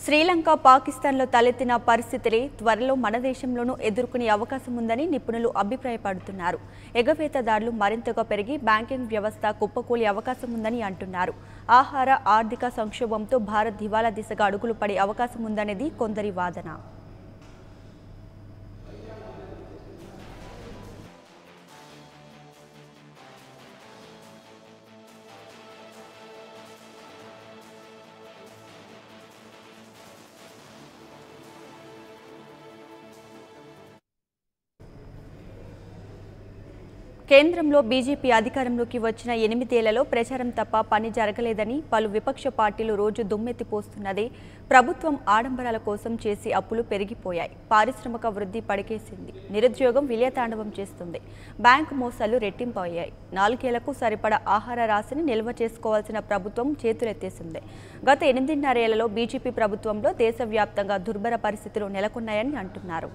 శ్రీలంక పాకిస్తాన్లో తలెత్తిన పరిస్థితిని త్వరలో మన దేశంలోనూ ఎదుర్కొనే అవకాశం ఉందని నిపుణులు అభిప్రాయపడుతున్నారు ఎగవేతదారులు మరింతగా పెరిగి బ్యాంకింగ్ వ్యవస్థ కుప్పకూలే అవకాశం ఉందని అంటున్నారు ఆహార ఆర్థిక సంక్షోభంతో భారత్ దివాలా దిశగా అడుగులు పడే అవకాశం ఉందనేది కొందరి వాదన కేంద్రంలో బీజేపీ అధికారంలోకి వచ్చిన ఎనిమిదేళ్లలో ప్రచారం తప్ప పని జరగలేదని పలు విపక్ష పార్టీలు రోజు దుమ్మెత్తిపోస్తున్నదే ప్రభుత్వం ఆడంబరాల కోసం చేసే అప్పులు పెరిగిపోయాయి పారిశ్రామిక వృద్ధి పడికేసింది నిరుద్యోగం విలయతాండవం చేస్తుంది బ్యాంకు మోసాలు రెట్టింపు అయ్యాయి నాలుగేళ్లకు సరిపడా ఆహార రాశిని నిల్వ చేసుకోవాల్సిన ప్రభుత్వం చేతులెత్తేసింది గత ఎనిమిదిన్నరేళ్లలో బీజేపీ ప్రభుత్వంలో దేశవ్యాప్తంగా దుర్భర పరిస్థితులు నెలకొన్నాయని అంటున్నారు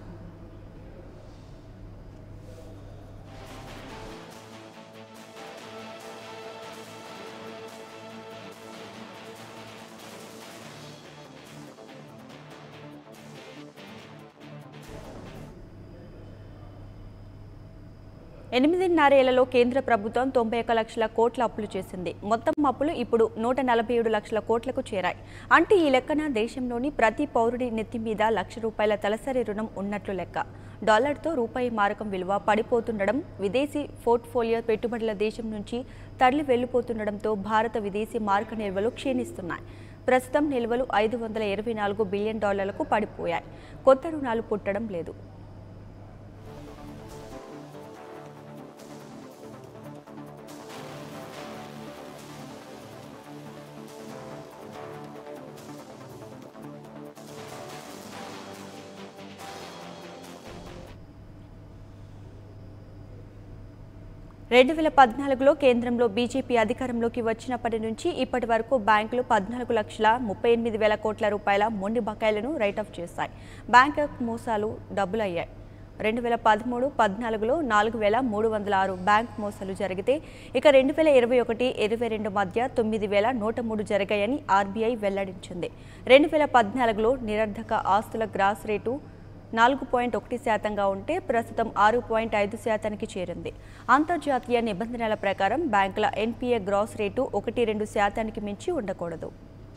ఎనిమిదిన్నరేళ్లలో కేంద్ర ప్రభుత్వం తొంభై ఒక్క లక్షల కోట్ల అప్పులు చేసింది మొత్తం అప్పులు ఇప్పుడు నూట నలభై ఏడు లక్షల కోట్లకు చేరాయి అంటే ఈ లెక్కన దేశంలోని ప్రతి పౌరుడి నెత్తి మీద లక్ష రూపాయల తలసరి రుణం ఉన్నట్లు లెక్క డాలర్తో రూపాయి మారకం విలువ పడిపోతుండడం విదేశీ పోర్ట్ఫోలియో పెట్టుబడుల దేశం నుంచి తరలి వెళ్లిపోతుండడంతో భారత విదేశీ మారక నిల్వలు క్షీణిస్తున్నాయి ప్రస్తుతం నిల్వలు ఐదు వందల ఇరవై నాలుగు బిలియన్ డాలర్లకు పడిపోయాయి కొత్త రుణాలు పుట్టడం లేదు రెండు వేల పద్నాలుగులో కేంద్రంలో బీజేపీ అధికారంలోకి వచ్చినప్పటి నుంచి ఇప్పటి వరకు బ్యాంకులు పద్నాలుగు లక్షల ముప్పై ఎనిమిది వేల కోట్ల రూపాయల మొండి బకాయిలను రైట్ ఆఫ్ చేశాయి బ్యాంక్ మోసాలు డబ్బులు అయ్యాయి రెండు వేల పదమూడు పద్నాలుగులో నాలుగు వేల మూడు వందల ఆరు బ్యాంక్ మోసాలు జరిగితే ఇక రెండు వేల ఇరవై ఒకటి ఇరవై రెండు మధ్య తొమ్మిది వేల నూట మూడు జరిగాయని ఆర్బీఐ వెల్లడించింది రెండు వేల పద్నాలుగులో నిరర్ధక ఆస్తుల గ్రాస్ రేటు నాలుగు పాయింట్ ఒకటి శాతంగా ఉంటే ప్రస్తుతం ఆరు పాయింట్ ఐదు శాతానికి చేరింది అంతర్జాతీయ నిబంధనల ప్రకారం బ్యాంకుల ఎన్పీఏ గ్రాస్ రేటు ఒకటి రెండు శాతానికి మించి ఉండకూడదు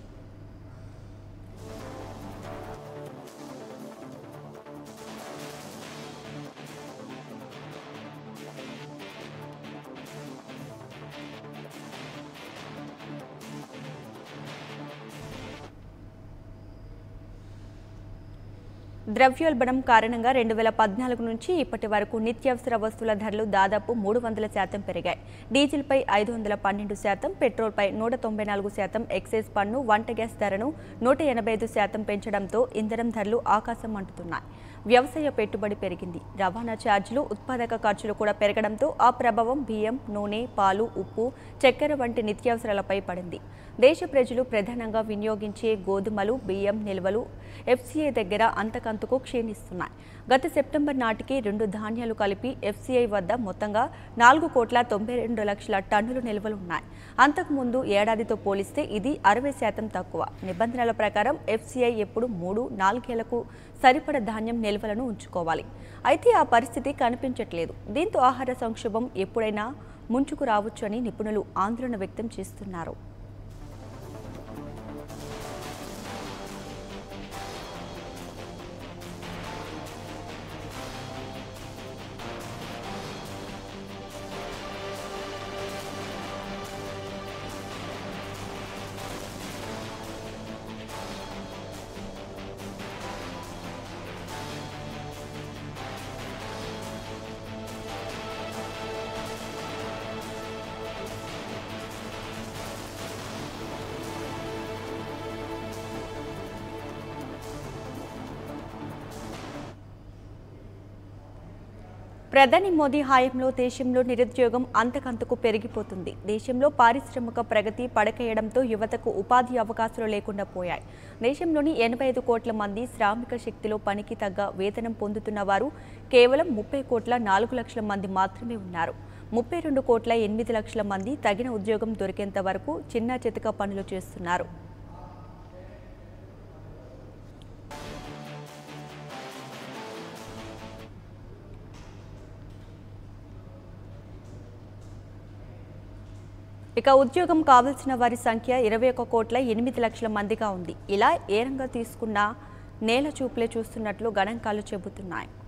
ద్రవ్యోల్బణం కారణంగా రెండు వేల పద్నాలుగు నుంచి ఇప్పటి వరకు నిత్యావసర వస్తువుల ధరలు దాదాపు మూడు వందల శాతం పెరిగాయి డీజిల్పై ఐదు వందల పన్నెండు శాతం పెట్రోల్పై నూట తొంభై నాలుగు శాతం ఎక్సైజ్ పన్ను వంట గ్యాస్ ధరను నూట ఎనభై ఐదు శాతం పెంచడంతో ఇంధనం ధరలు ఆకాశం అంటున్నాయి వ్యవసాయ పెట్టుబడి పెరిగింది రవాణా ఛార్జీలు ఉత్పాదక ఖర్చులు కూడా పెరగడంతో ఆ ప్రభావం బియ్యం నూనె పాలు ఉప్పు చక్కెర వంటి నిత్యావసరాలపై పడింది దేశ ప్రజలు ప్రధానంగా వినియోగించే గోధుమలు బియ్యం నిల్వలు ఎఫ్సీఐ దగ్గర అంతకంతకు క్షీణిస్తున్నాయి గత సెప్టెంబర్ నాటికి రెండు ధాన్యాలు కలిపి ఎఫ్సీఐ వద్ద మొత్తంగా నాలుగు కోట్ల తొంభై రెండు లక్షల టన్నులు నిల్వలు ఉన్నాయి అంతకుముందు ఏడాదితో పోలిస్తే ఇది అరవై శాతం తక్కువ నిబంధనల ప్రకారం ఎఫ్సీఐ ఎప్పుడు మూడు నాలుగేళ్లకు సరిపడ ధాన్యం నిల్వలను ఉంచుకోవాలి అయితే ఆ పరిస్థితి కనిపించట్లేదు దీంతో ఆహార సంక్షోభం ఎప్పుడైనా ముంచుకు రావచ్చు అని నిపుణులు ఆందోళన వ్యక్తం చేస్తున్నారు ప్రధాని మోదీ హయాంలో దేశంలో నిరుద్యోగం అంతకంతకు పెరిగిపోతుంది దేశంలో పారిశ్రామిక ప్రగతి పడకేయడంతో యువతకు ఉపాధి అవకాశాలు లేకుండా పోయాయి దేశంలోని ఎనభై ఐదు కోట్ల మంది శ్రామిక శక్తిలో పనికి తగ్గ వేతనం పొందుతున్న వారు కేవలం ముప్పై కోట్ల నాలుగు లక్షల మంది మాత్రమే ఉన్నారు ముప్పై రెండు కోట్ల ఎనిమిది లక్షల మంది తగిన ఉద్యోగం దొరికేంత వరకు చిన్న చితక పనులు చేస్తున్నారు ఇక ఉద్యోగం కావాల్సిన వారి సంఖ్య ఇరవై ఒక కోట్ల ఎనిమిది లక్షల మందిగా ఉంది ఇలా ఏ రంగం తీసుకున్నా నేల చూపులే చూస్తున్నట్లు గణాంకాలు చెబుతున్నాయి